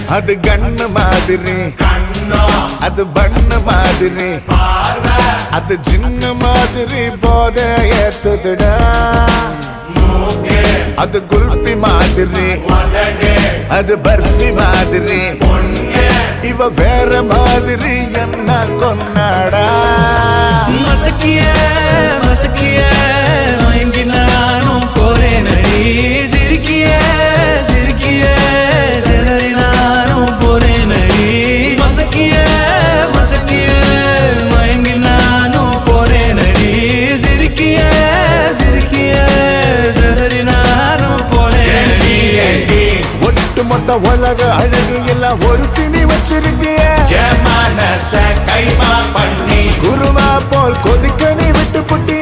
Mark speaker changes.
Speaker 1: அது கண்ணு மாதிரி அது பண்ணு மாதிரி அது சின்ன மாதிரி போத ஏத்துதுடா அது குல்பி மாதிரி அது பர்ஃபி மாதிரி இவ வேற மாதிரி என்ன கொண்டாடா
Speaker 2: மசக்கிய மசக்கிய மயங்கி நானும் போறேன் அடி சிரிக்கிய சிரிக்கிய சிதறி நானும் போறேன் அடி மசக்கிய மசக்கிய மயங்கி நானும் போறேன் அடி சிரிக்கிய சிரிக்கிய சிதறி நானும் போறேன் அடி
Speaker 1: ஒட்டு மொத்த உலக அழகு எல்லாம் ஒரு திணி வச்சிருக்கிய
Speaker 3: மனச கைமா பண்ணி
Speaker 1: குருமா போல் கொதிக்க நீ விட்டு புட்டிய